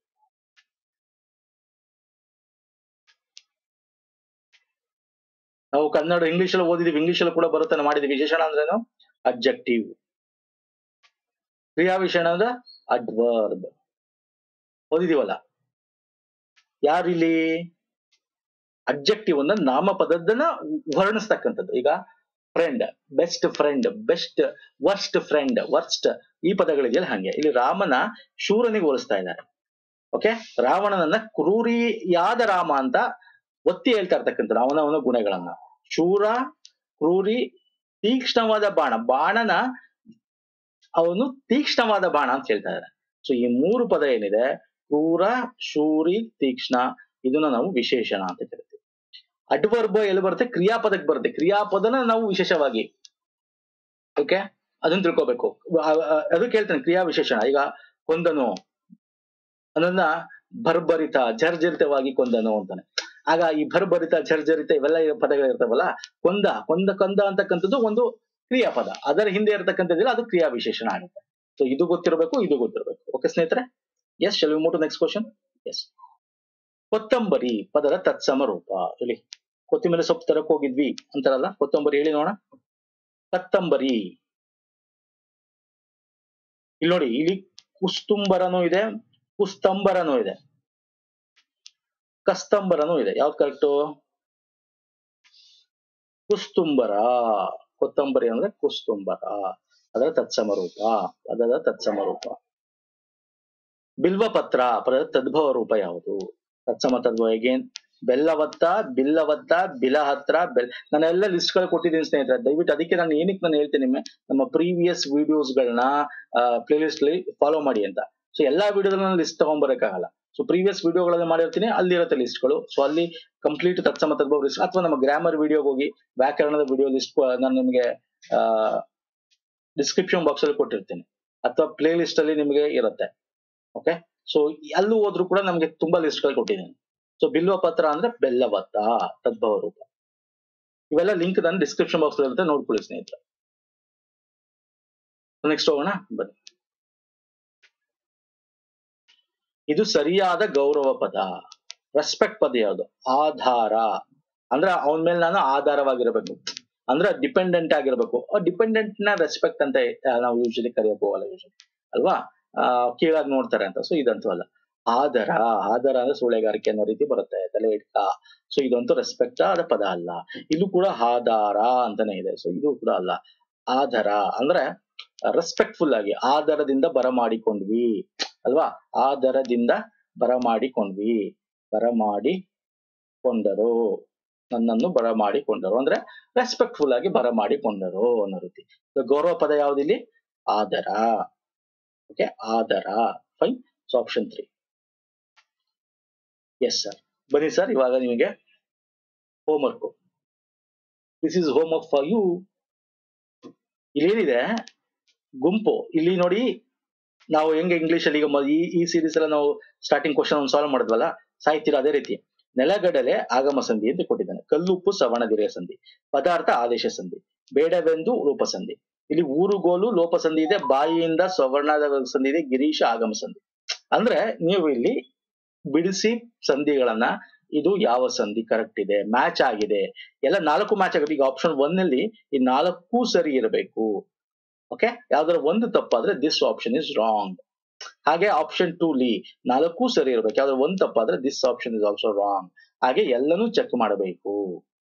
ನಾವು ಕನ್ನಡ ಇಂಗ್ಲಿಷ್ ಅಲ್ಲಿ ಓದಿದೀವಿ ಇಂಗ್ಲಿಷ್ ಅಲ್ಲಿ ಕೂಡ ಬರುತ್ತೆ ನಾವು ಮಾಡಿದೀವಿ ವಿಶೇಷಣ ಅಂದ್ರೇನು ಅಬ್ಜೆಕ್ಟಿವ್ ಕ್ರಿಯಾ ವಿಶೇಷಣ ಅಂದ್ರೆ ಅಡ್ವರ್ಬ್ ಓದಿದೀವಲ್ಲ ಯಾರಿಲ್ಲಿ ಅಬ್ಜೆಕ್ಟಿವ್ ಅನ್ನ ನಾಮಪದದನ್ನ ವರ್ಣಿಸ್ತಕ್ಕಂಥದ್ದು ಈಗ friend best friend best worst friend worst ಈ ಪದಗಳಿದೆಯಲ್ಲ ಹಂಗೆ ಇಲ್ಲಿ ರಾಮನ ಶೂರನಿಗೆ ಹೋಲಿಸ್ತಾ ಇದ್ದಾರೆ ಓಕೆ ರಾವಣನನ್ನ ಕ್ರೂರಿಯಾದ ರಾಮ ಅಂತ ಒತ್ತಿ ಹೇಳ್ತಾ ಇರ್ತಕ್ಕಂಥದ್ದು ಅವನ ಅವನ ಗುಣಗಳನ್ನ ಶೂರ ಕ್ರೂರಿ ತೀಕ್ಷ್ಣವಾದ ಬಾಣ ಬಾಣನ ಅವನು ತೀಕ್ಷ್ಣವಾದ ಬಾಣ ಅಂತ ಹೇಳ್ತಾ ಇದ್ದಾರೆ ಸೊ ಈ ಮೂರು ಪದ ಏನಿದೆ ಕ್ರೂರ ಶೂರಿ ತೀಕ್ಷ್ಣ ಇದನ್ನ ನಾವು ವಿಶೇಷಣ ಅಂತ ಕರಿತೀವಿ ಅಡ್ವರ್ಬ ಎಲ್ಲಿ ಬರುತ್ತೆ ಕ್ರಿಯಾಪದಕ್ಕೆ ಬರುತ್ತೆ ಕ್ರಿಯಾಪದನ ನಾವು ವಿಶೇಷವಾಗಿ ಓಕೆ ಅದನ್ನ ತಿಳ್ಕೊಬೇಕು ಆ- ಆ- ಅದಕ್ಕೆ ಹೇಳ್ತೇನೆ ಕ್ರಿಯಾ ವಿಶೇಷಣ ಈಗ ಕೊಂದನು ಅದನ್ನ ಭರ್ಭರಿತ ಜರ್ಜರಿತವಾಗಿ ಕೊಂದನು ಅಂತಾನೆ ಆಗ ಈ ಭರ್ಭರಿತ ಜರ್ಜರಿತ ಇವೆಲ್ಲ ಪದಗಳಿರ್ತಾವಲ್ಲ ಕೊಂದ ಕೊಂದ ಕಂದ ಅಂತಕ್ಕಂಥದ್ದು ಒಂದು ಕ್ರಿಯಾಪದ ಅದರ ಹಿಂದೆ ಇರತಕ್ಕಂಥದ್ದಿಲ್ಲ ಅದು ಕ್ರಿಯಾ ವಿಶೇಷಣ ಆಗುತ್ತೆ ಸೊ ಇದು ಗೊತ್ತಿರಬೇಕು ಇದು ಗೊತ್ತಿರಬೇಕು ಓಕೆ ಸ್ನೇಹಿತರೆ yes shall we move to next question yes ಕೊತ್ತಂಬರಿ ಪದದ ತತ್ಸಮ ರೂಪ ಹೇಳಿ ಕೊತ್ತಿಮೀರಿ ಸೊಪ್ಪು ತರಕ್ ಹೋಗಿದ್ವಿ ಅಂತಾರಲ್ಲ ಕೊತ್ತಂಬರಿ ಹೇಳಿ ನೋಡ ಕತ್ತಂಬರಿ ಇಲ್ಲಿ ನೋಡಿ ಇಲ್ಲಿ ಕುಸ್ತುಂಬರನೂ ಇದೆ ಕುಸ್ತಂಬರನೂ ಇದೆ ಕಸ್ತಂಬರನೂ ಇದೆ ಯಾವ್ದು ಕರೆಕ್ಟು ಕುಸ್ತುಂಬರ ಕೊತ್ತಂಬರಿ ಅಂದ್ರೆ ಕುಸ್ತುಂಬರ ಅದರ ತತ್ಸಮ ರೂಪ ಪದದ ತತ್ಸಮ ರೂಪ ಬಿಲ್ವಪತ್ರ ಪದದ ತದ್ಭವ ರೂಪ ಯಾವುದು ತತ್ಸಮ ತದ್ಭವ ಎಗೇನ್ ಬೆಲ್ಲವತ್ತ ಬಿಲ್ಲವತ್ತ ಬಿಲ ಹತ್ರ ಬೆಲ್ ನಾನೆಲ್ಲ ಲಿಸ್ಟ್ ಗಳು ಕೊಟ್ಟಿದ್ದೀನಿ ಸ್ನೇಹಿತರೆ ದಯವಿಟ್ಟು ಅದಕ್ಕೆ ನಾನು ಏನಕ್ಕೆ ನಾನು ಹೇಳ್ತೀನಿ ನಿಮ್ಮೆ ನಮ್ಮ ಪ್ರೀವಿಯಸ್ ವಿಡಿಯೋಸ್ ಗಳನ್ನ ಪ್ಲೇ ಲಿಸ್ಟ್ ಅಲ್ಲಿ ಫಾಲೋ ಮಾಡಿ ಅಂತ ಸೊ ಎಲ್ಲಾ ವಿಡಿಯೋದಲ್ಲಿ ಲಿಸ್ಟ್ ತಗೊಂಡ್ಬರಕ್ಕಾಗಲ್ಲ ಸೊ ಪ್ರೀವಿಯಸ್ ವಿಡಿಯೋಗಳನ್ನ ಮಾಡಿರ್ತೀನಿ ಅಲ್ಲಿರುತ್ತೆ ಲಿಸ್ಟ್ಗಳು ಸೊ ಅಲ್ಲಿ ಕಂಪ್ಲೀಟ್ ತತ್ಸಮ ತದ್ಭವ ಲಿಸ್ಟ್ ಅಥವಾ ನಮ್ಮ ಗ್ರಾಮರ್ ವಿಡಿಯೋಗೆ ಹೋಗಿ ವ್ಯಾಕರಣದ ವಿಡಿಯೋ ಲಿಸ್ಟ್ ನಾನು ನಿಮಗೆ ಡಿಸ್ಕ್ರಿಪ್ಷನ್ ಬಾಕ್ಸ್ ಅಲ್ಲಿ ಕೊಟ್ಟಿರ್ತೀನಿ ಅಥವಾ ಪ್ಲೇ ಲಿಸ್ಟ್ ಅಲ್ಲಿ ನಿಮಗೆ ಇರುತ್ತೆ ಓಕೆ ಸೊ ಅಲ್ಲೂ ಹೋದ್ರು ಕೂಡ ನಮಗೆ ತುಂಬಾ ಲಿಸ್ಟ್ ಗಳು ಕೊಟ್ಟಿದ್ದೀನಿ ಸೊ ಬಿಲ್ವ ಪತ್ರ ಅಂದ್ರೆ ಬೆಲ್ಲವತ್ತ ತದ್ಭವ ರೂಪ ಇವೆಲ್ಲ ಲಿಂಕ್ ನಾನು ಡಿಸ್ಕ್ರಿಪ್ಷನ್ ಬಾಕ್ಸ್ ಇರುತ್ತೆ ನೋಡ್ಕೊಳ್ಳಿ ಸ್ನೇಹಿತರೆ ನೆಕ್ಸ್ಟ್ ಹೋಗೋಣ ಬನ್ನಿ ಇದು ಸರಿಯಾದ ಗೌರವ ಪದ ರೆಸ್ಪೆಕ್ಟ್ ಪದ ಯಾವುದು ಆಧಾರ ಅಂದ್ರೆ ಅವನ ಮೇಲೆ ನಾನು ಆಧಾರವಾಗಿರ್ಬೇಕು ಅಂದ್ರೆ ಡಿಪೆಂಡೆಂಟ್ ಆಗಿರ್ಬೇಕು ಡಿಪೆಂಡೆಂಟ್ ನ ರೆಸ್ಪೆಕ್ಟ್ ಅಂತ ಆ, ನಾವು ಯೂಶಲಿ ಕರೆಯಕ್ ಹೋಗಲ್ಲ ಯೂಶಲಿ ಅಲ್ವಾ ಆ, ಕೀಳಾಗಿ ನೋಡ್ತಾರೆ ಅಂತ ಸೊ ಇದಂತೂ ಅಲ್ಲ ಆದರ ಆದರ ಅಂದ್ರೆ ಸೂಳೆಗಾರಿಕೆ ಅನ್ನೋ ರೀತಿ ಬರುತ್ತೆ ತಲೆ ಇಟ್ಕ ಸೊ ಇದಂತೂ ರೆಸ್ಪೆಕ್ಟ್ ಆದ ಪದ ಅಲ್ಲ ಇದು ಕೂಡ ಆಧಾರ ಅಂತಾನೆ ಇದೆ ಸೊ ಇದು ಕೂಡ ಅಲ್ಲ ಆಧಾರ ಅಂದ್ರೆ ರೆಸ್ಪೆಕ್ಟ್ಫುಲ್ ಆಗಿ ಆಧಾರದಿಂದ ಬರಮಾಡಿಕೊಂಡ್ವಿ ಅಲ್ವಾ ಆಧಾರದಿಂದ ಬರಮಾಡಿಕೊಂಡ್ವಿ ಬರಮಾಡಿಕೊಂಡರು ನನ್ನನ್ನು ಬರಮಾಡಿಕೊಂಡರು ಅಂದ್ರೆ ರೆಸ್ಪೆಕ್ಟ್ಫುಲ್ ಆಗಿ ಬರಮಾಡಿಕೊಂಡರು ಅನ್ನೋ ರೀತಿ So, ಗೌರವ ಪದ ಯಾವ್ದಿಲ್ಲಿ ಆದರ ಓಕೆ ಆದರ fine so option three yes sir ಬನ್ನಿ ಸರ್ ಇವಾಗ ನಿಮಗೆ homework this is home work for you ಇಲ್ಲೇನಿದೆ ಗುಂಪು ಇಲ್ಲಿ ನೋಡಿ ನಾವು ಹೆಂಗೆ ಇಂಗ್ಲಿಷ್ ಅಲ್ಲಿ ಈಗ ಮ- ಈ ಈ ಸೀರೀಸ್ ಎಲ್ಲ ನಾವು ಸ್ಟಾರ್ಟಿಂಗ್ ಕ್ವಶನ್ ಒಂದು ಸಾಲ್ವ್ ಮಾಡಿದ್ವಲ್ಲ ಸಾಹಿತ್ಯ ಅದೇ ರೀತಿ ನೆಲಗಡಲೆ ಆಗಮ ಸಂಧಿ ಅಂತ ಕೊಟ್ಟಿದ್ದಾನೆ ಕಲ್ಲುಪ್ಪು ಸವಣದಿರೆಯ ಸಂಧಿ ಪದಾರ್ಥ ಆದೇಶ ಸಂಧಿ ಬೇಡವೆಂದು ರೂಪಸಂಧಿ ಇಲ್ಲಿ ಊರುಗೋಲು ಲೋಪಸಂಧಿ ಇದೆ ಬಾಯಿಯಿಂದ ಸವರ್ಣದ ಸಂಧಿ ಇದೆ ಗಿರೀಶ ಆಗಮ ಸಂಧಿ ಅಂದ್ರೆ ನೀವು ಇಲ್ಲಿ ಬಿಡಿಸಿ ಸಂಧಿಗಳನ್ನ ಇದು ಯಾವ ಸಂಧಿ ಕರೆಕ್ಟ್ ಇದೆ ಮ್ಯಾಚ್ ಆಗಿದೆ ಎಲ್ಲ ನಾಲ್ಕು ಮ್ಯಾಚ್ ಆಗುತ್ತೆ ಈಗ ಆಪ್ಷನ್ ಒನ್ ಅಲ್ಲಿ ಈ ನಾಲ್ಕು ಸರಿ ಇರಬೇಕು ಓಕೆ ಯಾವ್ದಾರ ಒಂದು ತಪ್ಪಾದ್ರೆ ದಿಸ್ ಆಪ್ಷನ್ ಇಸ್ ರಾಂಗ್ ಹಾಗೆ ಆಪ್ಷನ್ ಟೂ ಲಿ ನಾಲ್ಕು ಸರಿ ಇರ್ಬೇಕು ಯಾವ್ದಾರ ಒಂದು ತಪ್ಪಾದ್ರೆ this option is also wrong ಹಾಗೆ ಎಲ್ಲನೂ ಚೆಕ್ ಮಾಡಬೇಕು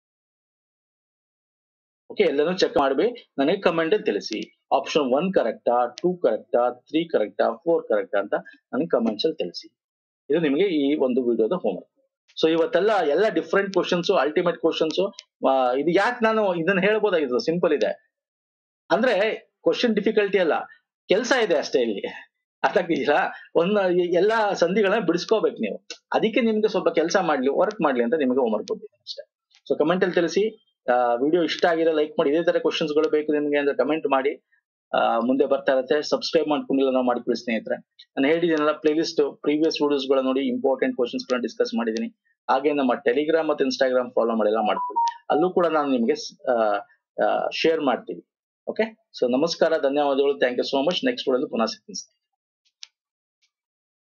ಓಕೆ ಎಲ್ಲನೂ ಚೆಕ್ ಮಾಡಿ ನನಗೆ ಕಮೆಂಟ್ ತಿಳಿಸಿ ಆಪ್ಷನ್ ಒನ್ ಕರೆಕ್ಟಾ ಟೂ ಕರೆಕ್ಟಾ ತ್ರೀ ಕರೆಕ್ಟಾ ಫೋರ್ ಕರೆಕ್ಟಾ ಅಂತ ನನಗೆ ಕಮೆಂಟ್ಸ್ ಅಲ್ಲಿ ತಿಳಿಸಿ ಇದು ನಿಮಗೆ ಈ ಒಂದು ವಿಡಿಯೋದ ಹೋಮ್ವರ್ಕ್ ಸೊ ಇವತ್ತೆಲ್ಲ ಎಲ್ಲ ಡಿಫ್ರೆಂಟ್ ಕ್ವಶನ್ಸ್ ಅಲ್ಟಿಮೇಟ್ ಕ್ವಶನ್ಸ್ ಇದು ಯಾಕೆ ನಾನು ಇದನ್ನ ಹೇಳ್ಬೋದಾಗಿತ್ತು ಸಿಂಪಲ್ ಇದೆ ಅಂದ್ರೆ ಕ್ವಶನ್ ಡಿಫಿಕಲ್ಟಿ ಅಲ್ಲ ಕೆಲಸ ಇದೆ ಅಷ್ಟೇ ಇಲ್ಲಿ ಅರ್ಥ ಆಗ್ತಿದ್ದೀರಾ ಒಂದ್ ಎಲ್ಲಾ ಸಂಧಿಗಳನ್ನ ಬಿಡಿಸ್ಕೋಬೇಕು ನೀವು ಅದಕ್ಕೆ ನಿಮ್ಗೆ ಸ್ವಲ್ಪ ಕೆಲಸ ಮಾಡ್ಲಿ ವರ್ಕ್ ಮಾಡ್ಲಿ ಅಂತ ನಿಮಗೆ ಹೋಮ್ವರ್ಕ್ ಕೊಟ್ಟಿದ್ದೀನಿ ಅಷ್ಟೇ ಸೊ ಕಮೆಂಟ್ ಅಲ್ಲಿ ತಿಳಿಸಿ ವಿಡಿಯೋ ಇಷ್ಟ ಆಗಿರೋ ಲೈಕ್ ಮಾಡಿ ಇದೇ ತರ ಕ್ವಶನ್ಸ್ ಗಳು ಬೇಕು ನಿಮ್ಗೆ ಅಂದ್ರೆ ಕಮೆಂಟ್ ಮಾಡಿ ಆ, ಮುಂದೆ ಬರ್ತಾ ಇರುತ್ತೆ ಸಬ್ಸ್ಕ್ರೈಬ್ ಮಾಡ್ಕೊಂಡಿಲ್ಲ ನಾವು ಮಾಡ್ಕೊಳ್ಳಿ ಸ್ನೇಹಿತರೆ ನಾನು ಹೇಳಿದ್ದೀನಲ್ಲ ಪ್ಲೇ ಲಿಸ್ಟ್ ಪ್ರೀವಿಯಸ್ ವಿಡಿಯೋಸ್ ಗಳ ನೋಡಿ ಇಂಪಾರ್ಟೆಂಟ್ ಕ್ವಶನ್ಸ್ ಗಳನ್ನ ಡಿಸ್ಕಸ್ ಮಾಡಿದ್ದೀನಿ ಹಾಗೆ ನಮ್ಮ ಟೆಲಿಗ್ರಾಮ್ ಮತ್ತು ಇನ್ಸ್ಟಾಗ್ರಾಮ್ ಫಾಲೋ ಮಾಡಿಲ್ಲ ಮಾಡ್ಕೊಳ್ಳಿ ಅಲ್ಲೂ ಕೂಡ ನಾನು ನಿಮಗೆ ಶೇರ್ ಮಾಡ್ತೀವಿ ಓಕೆ ಸೊ ನಮಸ್ಕಾರ ಧನ್ಯವಾದಗಳು thank you so much next ವಿಡಿಯೋದಲ್ಲಿ ಪುನಃ ಸಿಗ್ತೀನಿ